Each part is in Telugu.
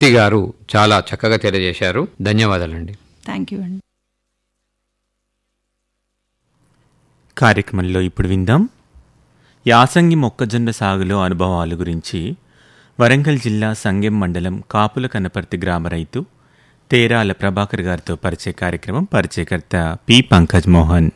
శృతి గారు చాలా చక్కగా తెలియజేశారు ధన్యవాదాలండి థ్యాంక్ యూ అండి కార్యక్రమంలో ఇప్పుడు విందాం యాసంగి మొక్కజొన్న సాగులో అనుభవాల గురించి వరంగల్ జిల్లా సంగెం మండలం కాపుల కనపర్తి గ్రామ రైతు తేరాల ప్రభాకర్ గారితో పరిచయ కార్యక్రమం పరిచయకర్త పి పంకజ్ మోహన్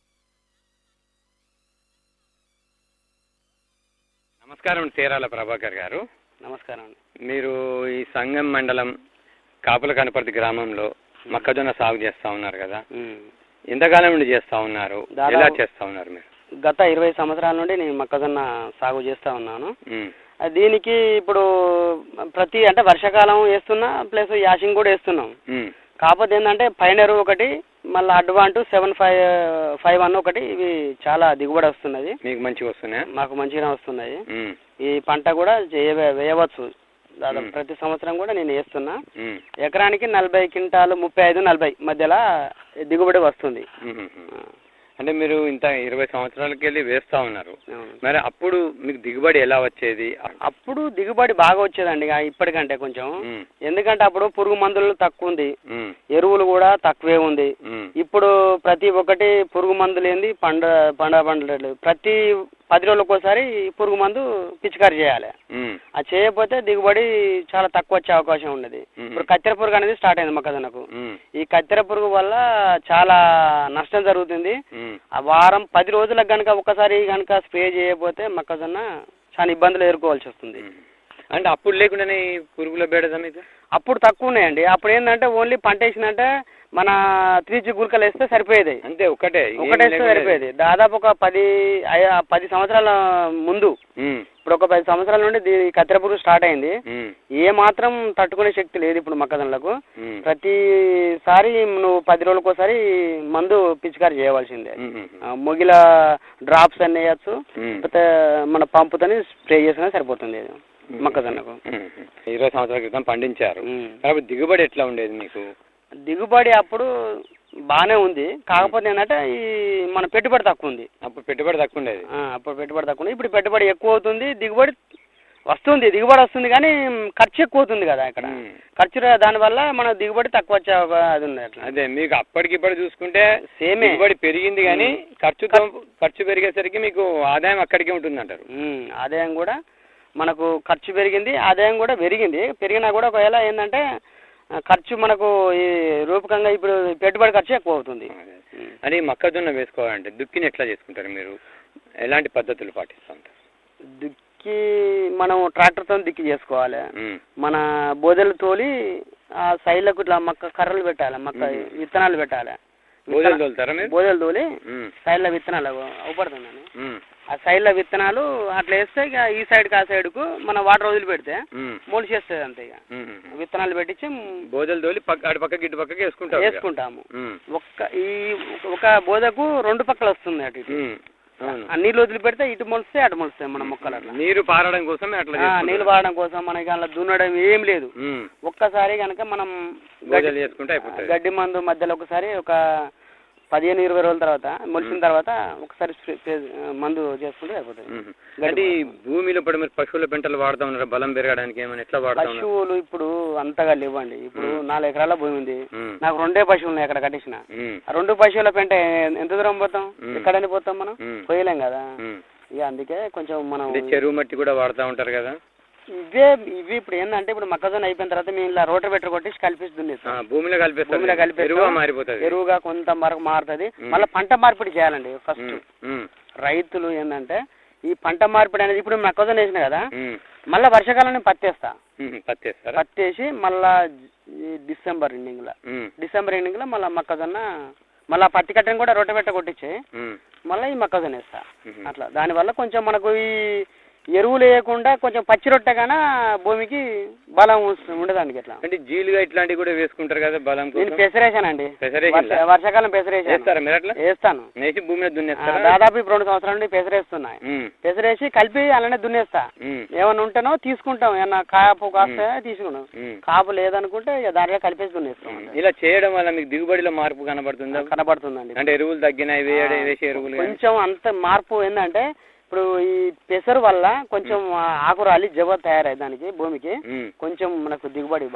నమస్కారం తేరాల ప్రభాకర్ గారు నమస్కారం అండి మీరు ఈ సంగం మండలం కాపుల కనపర్తి గ్రామంలో మొక్కజొన్న సాగు చేస్తా ఉన్నారు కదా ఉమ్. ఎంతకాలం నుండి చేస్తా ఉన్నారు దాదాపు- ఎలా చేస్తా ఉన్నారు మీరు గత ఇరవై సంవత్సరాల నుండి నేను మొక్కజొన్న సాగు చేస్తా ఉన్నాను ఉమ్, ఆ, దీనికి ఇప్పుడు ప్రతి అంటే వర్షాకాలం వేస్తున్నా ప్లస్ యాసింగ్ కూడా వేస్తున్నాం ఉమ్, కాకపోతే ఏంటంటే పైనరు ఒకటి మళ్ళీ అడ్వాంటు సెవెన్ ఫైవ్ ఫైవ్ వన్ ఒకటి ఇవి చాలా దిగుబడి వస్తున్నది మీకు మంచిగా వస్తున్నాయా మాకు మంచిగా వస్తున్నాయి ఉమ్, ఈ పంట కూడా చేయ- వేయవచ్చు దాదాపు మ్మ్. ప్రతి సంవత్సరం కూడా నేను వేస్తున్నా ఉమ్, ఎకరానికి నలభై క్వింటాలు ముప్పై ఐదు నలభై మధ్యలో దిగుబడి వస్తుంది ఉమ్, ఉమ్. అంటే మీరు ఇంత ఇరవై సంవత్సరాలకి వెళ్ళి వేస్తా ఉన్నారు అవును. మరి అప్పుడు మీకు దిగుబడి ఎలా వచ్చేది అప్పుడు దిగుబడి బాగా వచ్చేదండి ఇక ఇప్పటికంటే కొంచెం ఉమ్, ఎందుకంటే అప్పుడు పురుగు మందులు తక్కువ ఉంది ఉమ్, ఎరువులు కూడా తక్కువే ఉంది ఉమ్, ఇప్పుడు ప్రతి ఒక్కటి పురుగు మందులు ఏంది పండ పండ పండలేదు ప్రతి పది రోజులకు ఒకసారి పురుగు మందు పిచికారి చేయాలి ఉమ్, అది చేయకపోతే దిగుబడి చాలా తక్కువ వచ్చే అవకాశం ఉన్నది మ్మ్. ఇప్పుడు కత్తెర పురుగు అనేది స్టార్ట్ అయింది మొక్కజొన్నకు ఉమ్, ఈ కత్తెర పురుగు వల్ల చాలా నష్టం జరుగుతుంది ఉమ్, ఆ వారం పది రోజులకు కనుక ఒక్కసారి కనుక స్ప్రే చేయకపోతే మొక్కజొన్న చాలా ఇబ్బందులు ఎదుర్కోవాల్సి వస్తుంది ఉమ్. అంటే అప్పుడు లేకుండానే ఈ పురుగుల బేడద మీకు అప్పుడు తక్కువ ఉన్నాయండి అప్పుడు ఏంటంటే ఓన్లీ పంట వేసిందంటే మన త్రీ జీ గుళికలు వేస్తే సరిపోయేది అంతే ఒకటే ఏం ఒకటే వేస్తే లేకుండా- సరిపోయేది దాదాపు ఒక పది ఐ- పది సంవత్సరాల ముందు ఉమ్, ఇప్పుడు ఒక పది సంవత్సరాల నుండి దీ కత్తెర పురుగు స్టార్ట్ అయింది ఉమ్, ఏ మాత్రం తట్టుకునే శక్తి లేదు ఇప్పుడు మొక్కజొన్నలకు ఉమ్, ప్రతిసారి నువ్వు పది రోజులకు ఒకసారి మందు పిచికారి చేయవలసిందే ఉమ్, ఉమ్, ఆ, మొగిల డ్రాప్స్ అన్ని వేయచ్చు ఉమ్. లేకపోతే మన పంపుతోని స్ప్రే చేసినా సరిపోతుంది ఇది మొక్కజొన్నకు ఉమ్. ఇరవై సంవత్సరాల క్రితం పండించారు ఉమ్. కాబట్టి దిగుబడి ఎట్లా ఉండేది మీకు దిగుబడి అప్పుడు బాగానే ఉంది కాకపోతే ఏంటంటే ఈ మన పెట్టుబడి తక్కువ ఉంది అప్పుడు పెట్టుబడి తక్కువ ఉండేది ఆ, అప్పుడు పెట్టుబడి తక్కువ ఉంది ఇప్పుడు పెట్టుబడి ఎక్కువ అవుతుంది దిగుబడి వస్తుంది దిగుబడి వస్తుంది కానీ ఖర్చు ఎక్కువ అవుతుంది కదా ఇక్కడ ఉమ్. ఖర్చు రా- దానివల్ల మన దిగుబడి తక్కువ వచ్చే ఒక- అది ఉంది అట్లా అదే మీకు అప్పటికిప్పుడు చూసుకుంటే సేమే. దిగుబడి పెరిగింది కానీ ఖర్చుతో ఖర్చు పెరిగేసరికి మీకు ఆదాయం అక్కడికే ఉంటుంది అంటారు ఉమ్, ఆదాయం కూడా మనకు ఖర్చు పెరిగింది ఆదాయం కూడా పెరిగింది పెరిగినా కూడా ఒకవేళ ఏంటంటే ఆ, ఖర్చు మనకు ఈ రూపకంగా ఇప్పుడు పెట్టుబడి ఖర్చు ఎక్కువ అవుతుంది ఉమ్. అని మొక్కజొన్న వేసుకోవాలంటే దుక్కిని ఎట్లా చేసుకుంటారు మీరు ఎలాంటి పద్ధతులు పాటిస్తూ ఉంటారు దుక్కి మనం ట్రాక్టర్తో దిక్కి చేసుకోవాలి ఉమ్, మన బోదెలు తోలి ఆ సైడ్లకు ఇట్లా మక్క కర్రలు పెట్టాలి మక్క విత్తనాలు పెట్టాలి బోధలు తోలుతారా మీరు బోదెలు తోలి ఉమ్, సైడ్ల విత్తనాలు అవుపడుతుందని ఉమ్, ఆ సైడ్ల విత్తనాలు అట్లా వేస్తే ఇక ఈ సైడ్కి ఆ సైడ్కు మన వాటర్ వదిలి పెడితే ఉమ్, మొలిచేస్తుంది అంతే ఇక ఉమ్, ఉమ్. విత్తనాలు పెట్టించి బోధలు తోలి పక్క అటు పక్కకి ఇటు పక్కకి వేసుకుంటారు ఇక. వేసుకుంటాము ఉమ్, ఒక్క ఈ ఒక బోధకు రెండు పక్కలు వస్తుంది అటు ఇటు ఉమ్, అవును ఆ నీళ్ళు వదిలి పెడితే ఇటు మొలిస్తే అటు మొలుస్తాయి మన మొక్కలు అట్లా నీరు పారడం కోసం అట్లా ఆ, చేసుకుంటారు. నీళ్ళు పారడం కోసం మనకి అలా దున్నడం ఏం లేదు ఉమ్, ఒక్కసారి కనుక మనం బోధలు చేసుకుంటే అయిపోతుంది గడ్డి మందు మధ్యలో ఒకసారి ఒక పదిహేను ఇరవై రోజుల తర్వాత మొలిచిన తర్వాత ఒకసారి స్ప్రే- స్ప్రే- మందు చేసుకుంటే అయిపోతుంది ఉమ్. అంటే ఈ భూమిలో ఇప్పుడు మీరు పశువుల పెంటలు వాడుతా ఉన్నారు బలం పెరగడానికి ఏమైనా ఎట్లా వాడుతా ఉన్నారు పశువులు ఇప్పుడు అంతగా లేవండి ఇప్పుడు నాలుగు ఎకరాల భూమి ఉంది ఉమ్, నాకు రెండే పశువులు ఉన్నాయి అక్కడ కట్టించిన ఉమ్, ఆ రెండు పశువుల పెంట ఎంత దూరం పోతాం మ్మ్. ఎక్కడని పోతాం మనం మ్మ్. పోయలేం కదా ఉమ్. ఇక అందుకే కొంచెం మనం అంటే చెరువు మట్టి కూడా వాడుతూ ఉంటారు కదా ఇవే ఇవి ఇప్పుడు ఏంటంటే ఇప్పుడు మొక్కజొన్న అయిపోయిన తర్వాత మేము ఇలా రోటర్ బెటర్ కొట్టి కలిపేసి ఆ, దున్నేస్తాం భూమిలో కలిపేస్తారు భూమిలో కలిపేస్తాం. ఎరువుగా మారిపోతుంది ఎరువుగా కొంత వరకు మారుతుంది మ్మ్. మళ్ళీ పంట మార్పిడి చేయాలండి ఫస్ట్ ఉమ్, ఉమ్, రైతులు ఏంటంటే ఈ పంట మార్పిడి అనేది ఇప్పుడు మొక్కజొన్న వేసిన కదా ఉమ్, మళ్ళీ వర్షాకాలం పత్తేస్తా ఉమ్, పత్తేస్తారా పత్తేసి మళ్ళా ఈ డిసెంబర్ ఎండింగ్ లో ఉమ్, డిసెంబర్ ఎండింగ్ లో మళ్ళీ మొక్కజొన్న మళ్ళీ పత్తి కట్టని కూడా రొట్టె పెట్ట కొట్టించి ఉమ్, మళ్ళీ ఈ మొక్కజొన్న వేస్తా ఉమ్. అట్లా దానివల్ల కొంచెం మనకు ఈ ఎరువులు వేయకుండా కొంచెం పచ్చి రొట్టె కన్నా భూమికి బలం వస్తు- ఉండదండి ఇట్లా అంటే జీలుగా ఇట్లాంటివి కూడా వేసుకుంటారు కదా బలం నేను కోసం పెసరేసానండి పెసరేసిందా? వర్ష- వర్షాకాలం పెసరేసాను వేస్తారా మీరు అట్లా వేస్తాను నేసి భూమి మీద ఆ, దున్నేస్తారా దాదాపు ఇప్పుడు రెండు సంవత్సరాల నుండి పెసరేస్తున్నా ఉమ్, పెసరేసి కలిపి అలానే దున్నేస్తా ఉమ్, ఏమన్నా ఉంటేనో తీసుకుంటాం ఏమన్నా కాపు కాస్తే తీసుకుంటాం ఉమ్, కాపు లేదనుకుంటే ఇక దాంట్లో కలిపేసి దున్నేస్తాం ఉమ్. ఇలా చేయడం వల్ల మీకు దిగుబడిలో మార్పు కనబడుతుందా కనబడుతుందండి అంటే ఎరువులు తగ్గినాయి వేయడం వేసే ఎరువులు కానీ? కొంచెం అంత మార్పు ఏంటంటే ఇప్పుడు ఈ పెసరు వల్ల కొంచెం ఆకురాలి జవ తయారయ్యి దానికి భూమికి ఉమ్. కొంచెం మనకు దిగుబడి